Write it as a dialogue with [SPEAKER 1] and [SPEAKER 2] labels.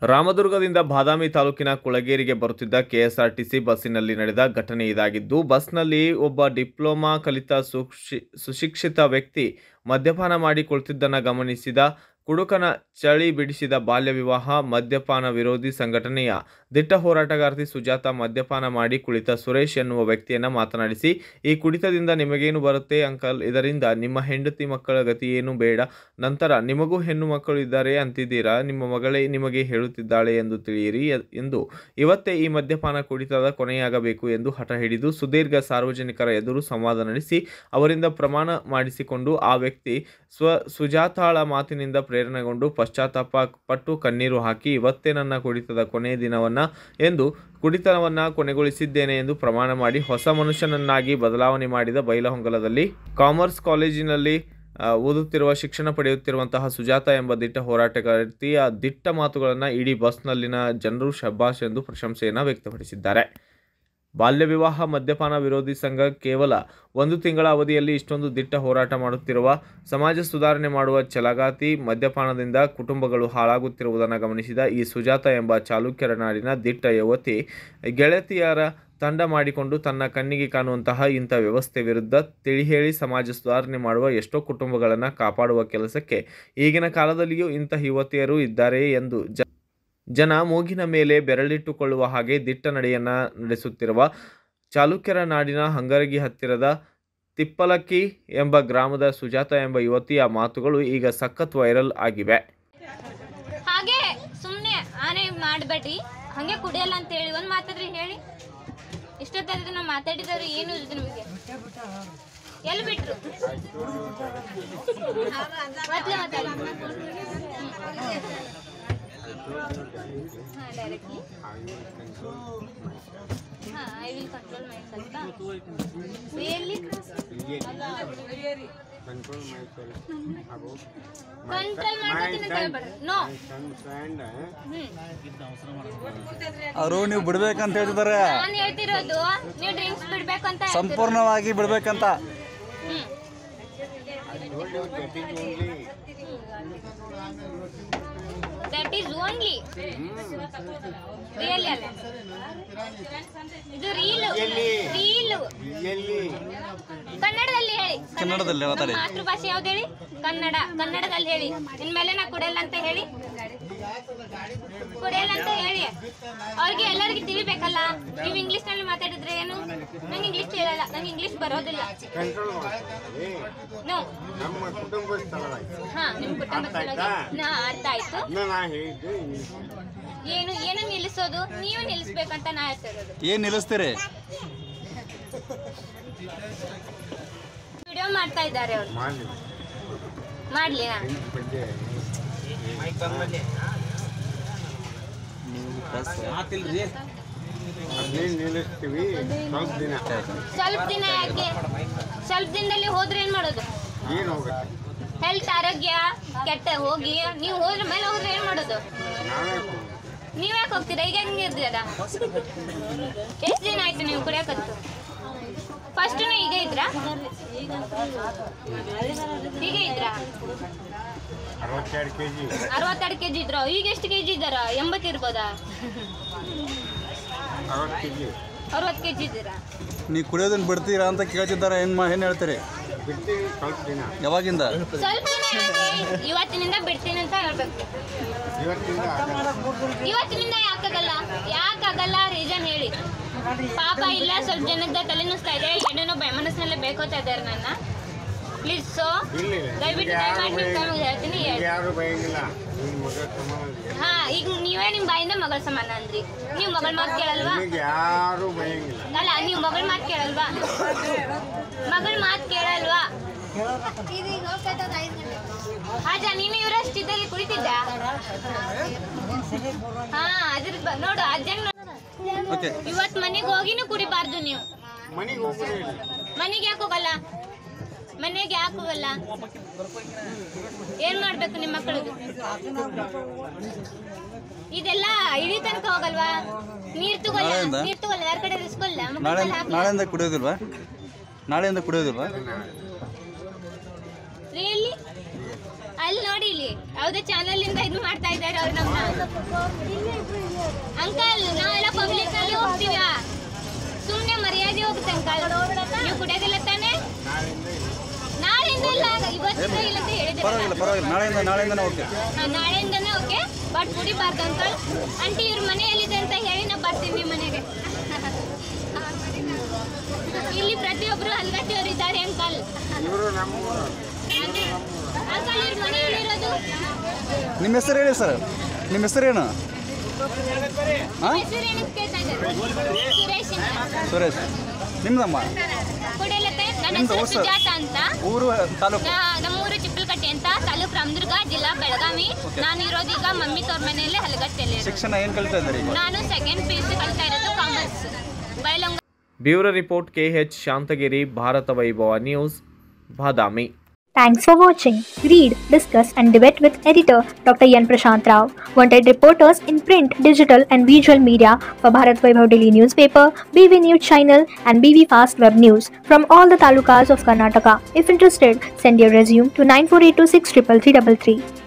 [SPEAKER 1] ರಾಮದುರ್ಗದಿಂದ ಬಾದಾಮಿ ತಾಲೂಕಿನ ಕುಳಗೇರಿಗೆ ಬರುತ್ತಿದ್ದ ಕೆಎಸ್ಆರ್ಟಿಸಿ ಬಸ್ಸಿನಲ್ಲಿ ನಡೆದ ಘಟನೆ ಇದಾಗಿದ್ದು ಬಸ್ನಲ್ಲಿ ಒಬ್ಬ ಡಿಪ್ಲೊಮಾ ಕಲಿತ ಸುಶಿ ಸುಶಿಕ್ಷಿತ ವ್ಯಕ್ತಿ ಮದ್ಯಪಾನ ಮಾಡಿ ಕುಳಿತಿದ್ದನ್ನು ಗಮನಿಸಿದ ಕುಡುಕನ ಚಳಿ ಬಿಡಿಸಿದ ಬಾಲ್ಯ ವಿವಾಹ ಮದ್ಯಪಾನ ವಿರೋಧಿ ಸಂಘಟನೆಯ ದಿಟ್ಟ ಹೋರಾಟಗಾರ್ತಿ ಸುಜಾತ ಮದ್ಯಪಾನ ಮಾಡಿ ಕುಳಿತ ಸುರೇಶ್ ಎನ್ನುವ ವ್ಯಕ್ತಿಯನ್ನ ಮಾತನಾಡಿಸಿ ಈ ಕುಡಿತದಿಂದ ನಿಮಗೇನು ಬರುತ್ತೆ ಅಂಕಲ್ ಇದರಿಂದ ನಿಮ್ಮ ಹೆಂಡತಿ ಮಕ್ಕಳ ಗತಿ ಏನು ಬೇಡ ನಂತರ ನಿಮಗೂ ಹೆಣ್ಣು ಮಕ್ಕಳು ಇದ್ದಾರೆ ಅಂತಿದ್ದೀರಾ ನಿಮ್ಮ ಮಗಳೇ ನಿಮಗೆ ಹೇಳುತ್ತಿದ್ದಾಳೆ ಎಂದು ತಿಳಿಯಿರಿ ಎ- ಎಂದು ಇವತ್ತೇ ಈ ಮದ್ಯಪಾನ ಕುಡಿತದ ಕೊನೆಯಾಗಬೇಕು ಎಂದು ಹಠ ಹಿಡಿದು ಸುದೀರ್ಘ ಸಾರ್ವಜನಿಕರ ಎದುರು ಸಂವಾದ ನಡೆಸಿ ಅವರಿಂದ ಪ್ರಮಾಣ ಮಾಡಿಸಿಕೊಂಡು ಆ ವ್ಯಕ್ತಿ ಸ್ವ ಸುಜಾತಾಳ ಮಾತಿನಿಂದ ಪ್ರೇರಣೆಗೊಂಡು ಪಶ್ಚಾತ್ತಾಪ ಪಟ್ಟು ಕಣ್ಣೀರು ಹಾಕಿ ಇವತ್ತೇ ನನ್ನ ಕುಡಿತದ ಕೊನೆಯ ದಿನವನ್ನ ಎಂದು ಕುಡಿತವನ್ನ ಕೊನೆಗೊಳಿಸಿದ್ದೇನೆ ಎಂದು ಪ್ರಮಾಣ ಮಾಡಿ ಹೊಸ ಮನುಷ್ಯನನ್ನಾಗಿ ಬದಲಾವಣೆ ಮಾಡಿದ ಬೈಲಹೊಂಗಲದಲ್ಲಿ ಕಾಮರ್ಸ್ ಕಾಲೇಜಿನಲ್ಲಿ ಆ, ಓದುತ್ತಿರುವ ಶಿಕ್ಷಣ ಪಡೆಯುತ್ತಿರುವಂತಹ ಸುಜಾತ ಎಂಬ ದಿಟ್ಟ ಹೋರಾಟಗಾರ್ತಿಯ ದಿಟ್ಟ ಮಾತುಗಳನ್ನು ಇಡೀ ಬಸ್ನಲ್ಲಿನ ಜನರು ಶಬ್ಬಾಷ್ ಎಂದು ಪ್ರಶಂಸೆಯನ್ನು ವ್ಯಕ್ತಪಡಿಸಿದ್ದಾರೆ ಬಾಲ್ಯ ವಿವಾಹ ಮದ್ಯಪಾನ ವಿರೋಧಿ ಸಂಘ ಕೇವಲ ಒಂದು ತಿಂಗಳ ಅವಧಿಯಲ್ಲಿ ಇಷ್ಟೊಂದು ದಿಟ್ಟ ಹೋರಾಟ ಮಾಡುತ್ತಿರುವ ಸಮಾಜ ಸುಧಾರಣೆ ಮಾಡುವ ಛಲಗಾತಿ ಮದ್ಯಪಾನದಿಂದ ಕುಟುಂಬಗಳು ಹಾಳಾಗುತ್ತಿರುವುದನ್ನು ಗಮನಿಸಿದ ಈ ಸುಜಾತ ಎಂಬ ಚಾಲುಕ್ಯರ ನಾಡಿನ ದಿಟ್ಟ ಯುವತಿ ಗೆಳತಿಯರ ತಂಡ ಮಾಡಿಕೊಂಡು ತನ್ನ ಕಣ್ಣಿಗೆ ಕಾಣುವಂತಹ ಇಂಥ ವ್ಯವಸ್ಥೆ ವಿರುದ್ಧ ತಿಳಿಹೇಳಿ ಸಮಾಜ ಸುಧಾರಣೆ ಮಾಡುವ ಎಷ್ಟೋ ಕುಟುಂಬಗಳನ್ನು ಕಾಪಾಡುವ ಕೆಲಸಕ್ಕೆ ಈಗಿನ ಕಾಲದಲ್ಲಿಯೂ ಇಂಥ ಯುವತಿಯರು ಇದ್ದಾರೆ ಎಂದು ಜ ಜನ ಮೂಗಿನ ಮೇಲೆ ಬೆರಳಿಟ್ಟುಕೊಳ್ಳುವ ಹಾಗೆ ದಿಟ್ಟ ನಡೆಯನ್ನ ನಡೆಸುತ್ತಿರುವ ಚಾಲುಕ್ಯರ ನಾಡಿನ ಹಂಗರಗಿ ಹತ್ತಿರದ ತಿಪ್ಪಲಕ್ಕಿ ಎಂಬ ಗ್ರಾಮದ ಸುಜಾತ ಎಂಬ ಯುವತಿಯ ಮಾತುಗಳು ಈಗ ಸಖತ್ ವೈರಲ್ ಆಗಿವೆ
[SPEAKER 2] ಹಾಗೆ ಸುಮ್ಮನೆ ಆನೆ ಮಾಡಬೇಡಿ ಹಂಗೆ ಕುಡಿಯಲ್ಲ ಅಂತ ಹೇಳಿ ಒಂದು ಮಾತಾದ್ರಿ ಹೇಳಿ ಇಷ್ಟೊತ್ತಾದ್ರೆ ನಾವು ಮಾತಾಡಿದವ್ರು ಏನು ಇಲ್ದು ನಿಮಗೆ ಎಲ್ಲಿ ಬಿಟ್ರು ಮೊದ್ಲೇ ಮಾತಾಡಿ ಹಾಂ ಡೈರೆಕ್ಟ್ಲಿ ಹಾಂ I will control myself really
[SPEAKER 3] control myself about
[SPEAKER 2] control ಮಾಡ್ಕೊತೀನಿ ಅಂತ ಹೇಳ್ಬೇಡ ನೋ
[SPEAKER 3] son's and uh,
[SPEAKER 2] ಹ್ಞೂ
[SPEAKER 4] ಅವರು ನೀವು ಬಿಡ್ಬೇಕಂತ ಹೇಳ್ತಿದ್ದಾರೆ
[SPEAKER 2] ನಾನು ಹೇಳ್ತಿರೋದು ನೀವು ಡ್ರಿಂಕ್ಸ್ ಬಿಡ್ಬೇಕು ಅಂತ ಹೇಳ್ತಿರೋದು.
[SPEAKER 4] ಸಂಪೂರ್ಣವಾಗಿ ಬಿಡ್ಬೇಕಂತ
[SPEAKER 2] ಹ್ಮ್.
[SPEAKER 3] told you that is only
[SPEAKER 2] that is only really ಅಲ್ಲ ಇದು ರೀಲ್ ರೀಲ್
[SPEAKER 3] really
[SPEAKER 2] ಕನ್ನಡದಲ್ಲಿ ಹೇಳಿ
[SPEAKER 4] ಕನ್ನಡದಲ್ಲಿ ಮಾತಾಡಿ.
[SPEAKER 2] ನಮ್ಮ ಮಾತೃಭಾಷೆ ಯಾವ್ದು ಹೇಳಿ ಕನ್ನಡ ಕನ್ನಡದಲ್ಲಿ ಹೇಳಿ ಇನ್ಮೇಲೆ ನಾ ಕುಡಿಯಲ್ಲ ಅಂತ ಹೇಳಿ ಕುಡಿಯಲ್ಲ ಅಂತ ಹೇಳಿ ಅವ್ರಿಗೆ ಎಲ್ಲರಿಗೂ ತಿಳಿಬೇಕಲ್ಲ ನೀವು ಇಂಗ್ಲಿಷ್ ನಲ್ಲಿ ಮಾತಾಡಿದ್ರೆ ಏನು ನಂಗೆ ಇಂಗ್ಲಿಷ್ ಹೇಳಲ್ಲ ನಂಗೆ ಇಂಗ್ಲಿಷ್ ಬರೋದಿಲ್ಲ
[SPEAKER 3] control ಮಾಡ್ತಾರೆ
[SPEAKER 2] ನೋ
[SPEAKER 3] ನಮ್ಮ ಕುಟುಂಬದ ಸ್ಥಳವಾಗಿ
[SPEAKER 2] ಹಾ ನಿಮ್ ಕುಟುಂಬ
[SPEAKER 3] ಅರ್ಥ ಆಯ್ತಾ?
[SPEAKER 2] ನಾ ಅರ್ಥ ಆಯ್ತು
[SPEAKER 3] ಇನ್ನು ನಾ ಹೇಳಿದ್ದು ಇಂಗ್ಲೀಷ್
[SPEAKER 2] ಏನು ಏನು ನಿಲ್ಲಿಸೋದು ನೀವು ನಿಲ್ಲಿಸ್ಬೇಕಂತ ನಾ ಹೇಳ್ತಿರೋದು
[SPEAKER 4] ಏನ್ ನಿಲ್ಲಿಸ್ತೀರಿ
[SPEAKER 2] ವಿಡಿಯೋ ಮಾಡ್ತಾ ಇದ್ದಾರೆ ಅವರು
[SPEAKER 3] ಮಾಡಿ
[SPEAKER 2] ಮಾಡ್ಲಿ ನಾ
[SPEAKER 3] ಬಗ್ಗೆ ಅದೇನು ನಿಲ್ಲಿಸ್ತೀವಿ ಸ್ವಲ್ಪ ದಿನ
[SPEAKER 2] ಸ್ವಲ್ಪ ದಿನ ಯಾಕೆ ಸ್ವಲ್ಪ ದಿನದಲ್ಲಿ ಹೋದ್ರೆ ಏನ್ ಮಾಡೋದು
[SPEAKER 3] ಏನು ಹೋಗುತ್ತೆ
[SPEAKER 2] ಹೆಲ್ತ್ ಆರೋಗ್ಯ ಕೆಟ್ಟ ಹೋಗಿ ನೀವು ಹೋದ್ರ ಮೇಲೆ ಹೋದ್ರೆ ಏನ್ ಮಾಡೋದು
[SPEAKER 3] ನಾವೇ
[SPEAKER 2] ನೀವ್ ಯಾಕೆ ಹೋಗ್ತೀರಾ ಈಗ ಹೆಂಗೆ ಇದ್ದೀರಾ ಎಷ್ಟು ದಿನ ಆಯ್ತು ನೀವು ಕುಡಿಯಕತ್ತು ಫಸ್ಟ್ ಈಗ ಇದ್ರಾ ಈಗ ಇದ್ರಾ
[SPEAKER 3] ಅರವತ್ತೆರಡು ಕೆ ಜಿ
[SPEAKER 2] ಅರವತ್ತೆರಡು ಕೆಜಿ ಇದ್ರ ಈಗ ಎಷ್ಟು ಕೆಜಿ ಇದ್ದಾರ ಎಂಬತ್ತು ಇರ್ಬೋದಾ
[SPEAKER 3] ಅರವತ್ತು ಕೆ ಜಿ
[SPEAKER 2] ಅರವತ್ತು ಕೆಜಿ ಇದ್ದೀರಾ
[SPEAKER 4] ನೀವು ಕುಡಿಯೋದನ್ನ ಬಿಡ್ತೀರಾ ಅಂತ ಕೇಳ್ತಿದ್ದಾರೆ ಏನ್ ಮಾ ಏನ್ ಹೇಳ್ತೀರಿ
[SPEAKER 3] ಬಿಡ್ತೀವಿ ಸ್ವಲ್ಪ ದಿನ
[SPEAKER 4] ಯಾವಾಗಿಂದ
[SPEAKER 2] ಸ್ವಲ್ಪ ದಿನ ಯಾಕೆ? ಇವತ್ತಿನಿಂದ ಬಿಡ್ತೀನಿ ಅಂತ ಹೇಳ್ಬೇಕು
[SPEAKER 3] ಇವತ್ತಿಂದ ಆಗಲ್ಲ.
[SPEAKER 2] ಇವತ್ತಿನಿಂದ ಯಾಕಾಗಲ್ಲ ಯಾಕಾಗಲ್ಲ ರೀಸನ್ ಹೇಳಿ ಪಾಪ ಇಲ್ಲ ಸ್ವಲ್ಪ ಜನದ ತಲೆನುಸ್ತಾ ಇದೆ ಏನೇನೋ ಬೆ- ಮನಸ್ಸಿನಲ್ಲೇ ಬೇಕೋತಾ ಇದ್ದಾರೆ ನನ್ನ ಪ್ಲೀಸ್ ಸೊ
[SPEAKER 3] ಇಲ್ಲ ಇಲ್ಲ.
[SPEAKER 2] ದಯವಿಟ್ಟು
[SPEAKER 3] ನಿಮ್ಗೆ ಯಾರು
[SPEAKER 2] ದಯಮಾಡಿ ನಿಮ್ಮ
[SPEAKER 3] ಭಯ-
[SPEAKER 2] ಹೇಳ್ತೀನಿ
[SPEAKER 3] ನಿಮ್ಗೆ
[SPEAKER 2] ಹೇಳಿ.
[SPEAKER 3] ಯಾರು ಭಯಂಗಿಲ್ಲ ನಿಮ್ಮ ಮಗ ಸಮಾನ
[SPEAKER 2] ಹಾ ಈಗ ನೀವೇ ನಿಮ್ಮ ಬಾಯಿಂದ ಮಗಳ ಸಮಾನ ಅಂದ್ರಿ ನೀವು ಮಗಳ ಮಾತು ಕೇಳಲ್ವಾ
[SPEAKER 3] ನಿಮಗೆ ಯಾರು ಭಯಂಗಿಲ್ಲ
[SPEAKER 2] ಅಲ್ಲ ನೀವು ಮಗಳ ಮಾತು ಕೇಳಲ್ವಾ ಮಗಳ ಮಾತು ಕೇಳಲ್ವಾ ಹಾಜ ನೀನು ಇವರಷ್ಟಿದ್ದಲ್ಲಿ ಕುಳಿತಿದ್ದ ಹಾ ಅದ್ರ ಬ- ನೋಡು ಅಜ್ಜನ್
[SPEAKER 4] ಓಕೆ
[SPEAKER 2] ಇವತ್ ಮನೆಗೆ ಹೋಗಿನೂ ಕುಡಿಬಾರ್ದು ನೀವು
[SPEAKER 3] ಮನೆಗೆ ಹೋಗೋದೇ ಇಲ್ಲ
[SPEAKER 2] ಮನೆಗೆ ಯಾಕೆ ಹೋಗಲ್ಲ ಮನೆಗೆ ಯಾಕೆ ಹೋಗಲ್ಲ ಏನ್ ಮಾಡ್ಬೇಕು ನಿಮ್ಮ ಮಕ್ಕಳದು ಇದೆಲ್ಲ ಇಡೀ ತನಕ ಹೋಗಲ್ವಾ ನೀರ್ ತಗೊಲ್ಲ
[SPEAKER 4] ನಾಳೆಯಿಂದ?
[SPEAKER 2] ನೀರ್ ತಗೊಲ್ಲ ಯಾರ ಕಡೆ ಇಸ್ಕೊಲ್ಲ
[SPEAKER 4] ನಾಳೆ ನಾಳೆಯಿಂದ ಕುಡಿಯೋದಿಲ್ವಾ ನಾಳೆಯಿಂದ ಕುಡಿಯೋದಿಲ್ವಾ
[SPEAKER 2] ರಿಯಲಿ ಅಲ್ಲಿ ನೋಡಿ ಇಲ್ಲಿ ಯಾವುದೇ ಚಾನಲ್ ಇಂದ ಇದು ಮಾಡ್ತಾ ಇದ್ದಾರೆ ಅವ್ರು ನಮ್ಮನ್ನ ಅಂಕಲ್ ನಾವೆಲ್ಲ ಪಬ್ಲಿಕ್ ಅಲ್ಲಿ ಹೋಗ್ತೀವ ಸುಮ್ನೆ ಮರ್ಯಾದೆ ಹೋಗುತ್ತೆ ಅಂಕಲ್ ನೀವು ಕುಡಿಯೋದಿಲ್ಲ ತಾನೇ ನಾಳೆಯಿಂದ ಇಲ್ಲ ಇವತ್ತಿಂದ ಇಲ್ಲ ಅಂತ ಹೇಳಿದ್ರೆ
[SPEAKER 4] ಪರವಾಗಿಲ್ಲ ಪರವಾಗಿಲ್ಲ ನಾಳೆಯಿಂದ ನಾಳೆಯಿಂದನೇ ಓಕೆ
[SPEAKER 2] ನಾಳೆಯಿಂದನೇ ಓಕೆ ಬಟ್ ಕುಡಿಬಾರ್ದು ಅಂಕಲ್ ಆಂಟಿ ಇವ್ರ ಮನೆ ಎಲ್ಲಿದೆ ಅಂತ ಹೇಳಿ ನಾ ಬರ್ತೀನಿ ನಿಮ್ಮ ಮನೆಗೆ ಇಲ್ಲಿ ಪ್ರತಿಯೊಬ್ರು ಹಲ್ಗಟ್ಟಿಯವರು ಇದ್ದಾರೆ ಅಂಕಲ್
[SPEAKER 3] ಇವರು ನಮ್ಮ
[SPEAKER 2] ಅಂಕಲ್ ಇವ್ರ ಮನೆ ಎಲ್ಲಿರೋದು
[SPEAKER 4] ನಿಮ್ಮ ಹೆಸರು ಹೇಳಿ ಸರ್ ನಿಮ್ಮ ಹೆಸರೇನು ಹಾಂ
[SPEAKER 2] ಹೆಸರು ಏನಕ್ಕೆ ಕೇಳ್ತಾ ಇದ್ದಾರೆ ಸುರೇಶ್ ಅಂತ
[SPEAKER 4] ಸುರೇಶ್ ನಿಮ್ದಮ್ಮ
[SPEAKER 2] ಕುಡಿಯಲತ್ತೆ ನನ್ನ
[SPEAKER 4] ನಿಮ್ದು
[SPEAKER 2] ಹೆಸರು
[SPEAKER 4] ಹೊಸ-
[SPEAKER 2] ಸುಜಾತ ಅಂತ
[SPEAKER 4] ಊರು ತಾಲೂಕು
[SPEAKER 2] ನಾ- ನಮ್ಮೂರು ಚಿಪ್ಪಲಕಟ್ಟೆ ಅಂತ ತಾಲೂಕು ರಾಮದುರ್ಗ ಜಿಲ್ಲಾ ಬೆಳಗಾವಿ ನಾನು ಇರೋದು ಈಗ ಮಮ್ಮಿ ತವ್ರ ಮನೆಯಲ್ಲಿ ಹಲಗಟ್ಟೆಯಲ್ಲಿ ಇರೋದು.
[SPEAKER 4] ಶಿಕ್ಷಣ ಏನು ಕಲಿತಾ ಇದ್ದಾರೆ ಈಗ
[SPEAKER 2] ನಾನು ಸೆಕೆಂಡ್ ಪಿ ಯು ಸಿ ಕಲಿತಾ ಇರೋದು ಕಾಮರ್ಸ್ ಬೈಲೊಂಗ
[SPEAKER 1] bureau report KH Shantagiri Bharata Vaibhava news Badami
[SPEAKER 5] Thanks for watching. Read, discuss, and debate with editor Dr. Yan Prashant Rao. Wanted reporters in print, digital, and visual media for Bharat Vaibhav Daily newspaper, BV News channel, and BV Fast Web News from all the talukas of Karnataka. If interested, send your resume to 9482633333.